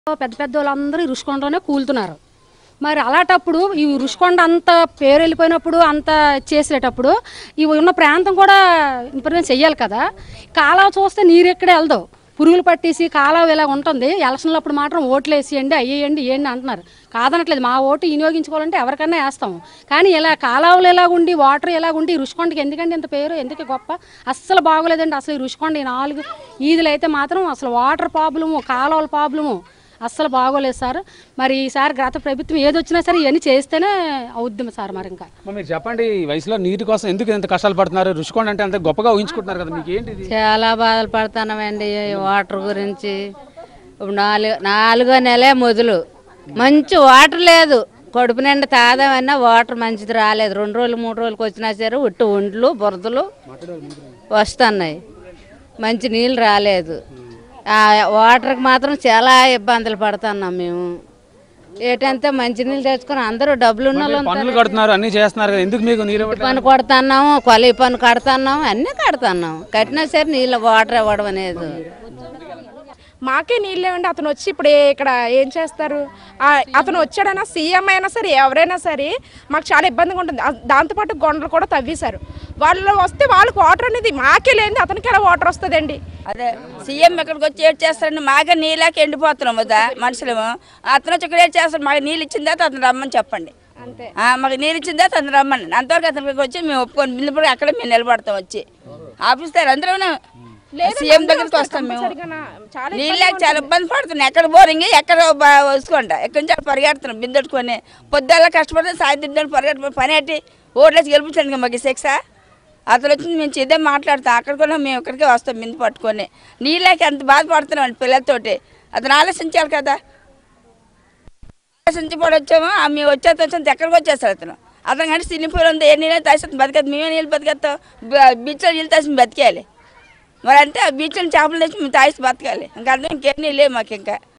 పెద్ద పెద్ద వాళ్ళందరూ ఈ రుషికొండలోనే కూలుతున్నారు మరి అలాంటప్పుడు ఈ రుషికొండ అంత పేరు వెళ్ళిపోయినప్పుడు అంత చేసేటప్పుడు ఈ ఉన్న ప్రాంతం కూడా ఇంప్రూవ్మెంట్ చెయ్యాలి కదా కాలువ చూస్తే నీరు ఎక్కడే వెళ్దు పురుగులు పట్టేసి కాలువ ఇలా ఉంటుంది ఎలక్షన్లు అప్పుడు మాత్రం ఓట్లు వేసేయండి అయ్యేయండి ఏంటి అంటున్నారు కాదనట్లేదు మా ఓటు వినియోగించుకోవాలంటే ఎవరికన్నా వేస్తాము కానీ ఇలా కాలువలు ఎలాగుండి వాటర్ ఎలాగుండి ఈ రుషికొండకి ఎందుకంటే ఇంత పేరు ఎందుకు గొప్ప అస్సలు బాగోలేదండి అసలు ఈ రుషికొండ ఈ నాలుగు ఈదులు అయితే మాత్రం అసలు వాటర్ ప్రాబ్లము కాలువల ప్రాబ్లము అస్సలు బాగోలేదు సార్ మరి ఈసారి గత ప్రభుత్వం ఏది వచ్చినా సరే ఇవన్నీ చేస్తేనే అవుద్ది సార్ మరి ఇంకా మరి మీరు చెప్పండి ఈ వయసులో నీటి కోసం ఎందుకు ఇంత కష్టాలు పడుతున్నారు రుషికొండ అంటే అంత గొప్పగా ఊహించుకుంటున్నారు కదా మీకు ఏంటి ఇది చాలా బాధలు పడుతున్నామండి ఈ వాటర్ గురించి ఇప్పుడు నాలుగు నాలుగో నెలే మొదలు మంచి వాటర్ లేదు కడుపు నిండా తాదామన్నా వాటర్ మంచిది రాలేదు రెండు రోజులు మూడు రోజులకి వచ్చినా సరే ఉట్టు ఒండ్లు బురదలు వస్తున్నాయి మంచి నీళ్ళు రాలేదు ఆ వాటర్కి మాత్రం చాలా ఇబ్బందులు పడుతున్నాం మేము ఏంటంటే మంచి నీళ్ళు తెచ్చుకొని అందరూ డబ్బులు ఉన్న వాళ్ళు పనులు కడుతున్నారు అన్ని చేస్తున్నారు కదా ఎందుకు మీకు నీరు ఇవ్వట్లేదు? పని కొడుతున్నాము కొలి పని కడుతున్నాము అన్నీ కడుతున్నాం కట్టినా సరే నీళ్ళు వాటర్ ఇవ్వడం అనేది మాకే నీళ్ళు లేవండి అతను వచ్చి ఇప్పుడు ఇక్కడ ఏం చేస్తారు ఆ, అతను వచ్చాడైనా సీఎం అయినా సరే ఎవరైనా సరే మాకు చాలా ఇబ్బందిగా ఉంటుంది ఆ, దాంతోపాటు గొండలు కూడా తవ్వేశారు వాళ్ళు వస్తే వాళ్ళకి వాటర్ అనేది మాకే లేనిది అతనికి ఎలా వాటర్ వస్తుందండి అదే సీఎం ఇక్కడికి వచ్చి ఏడ్ చేస్తారని మాకే నీళ్ళకి ఎండిపోతున్నాం కదా మనుషులము అతను వచ్చి ఇక్కడ ఏడ్ చేస్తాడు మాకు నీళ్ళు ఇచ్చిన తర్వాత అతను రమ్మని చెప్పండి అంతే ఆ, మాకు నీళ్ళు ఇచ్చిన తర్వాత అతను రమ్మని అంతవరకు అతనికి వచ్చి మేము ఒప్పుకొని బిల్లు అక్కడ మేము నిలబడతాం వచ్చి ఆఫీస్ దగ్గర అందరూ సీఎం దగ్గరికి వస్తాం మేము సరిగానా? చాలా నీళ్ళకి చాలా ఇబ్బంది పడుతున్నాం ఎక్కడ బోరింగ్ ఎక్కడ వసుకోండి ఎక్కడి నుంచి అక్కడ పరిగెడుతున్నాం బిందెట్టుకొని పొద్దుల్ల కష్టపడి సాయంత్రం పరిగెట్టు పని ఏంటి ఓట్లేసి గెలిపించండి మాకు శిక్ష అతను వచ్చి మేము ఇదే మాట్లాడతాం అక్కడ కూడా మేము ఇక్కడికే వస్తాం బిందు పట్టుకొని నీళ్ళకి ఎంత బాధపడుతున్నాం అండి పిల్లలతోటి అతను ఆలోచించాలి కదా ఆలోచించి కూడా వచ్చాము ఆ మేము వచ్చేది వచ్చేది ఎక్కడికి వచ్చేస్తాడు అతను అతను కానీ సిలింపూర్ ఉంది ఏ నీళ్ళు తాసి బతికేది మేమే నీళ్ళు బతికేస్తాం బీచ్లో నీళ్ళు తాసి బతికేయాలి మరి అంటే ఆ బీచ్లో చేపలు తెచ్చి మేము తాసి బతకాలి ఇంకా అర్థం ఇంకేం నీళ్ళు లేవు మాకు ఇంకా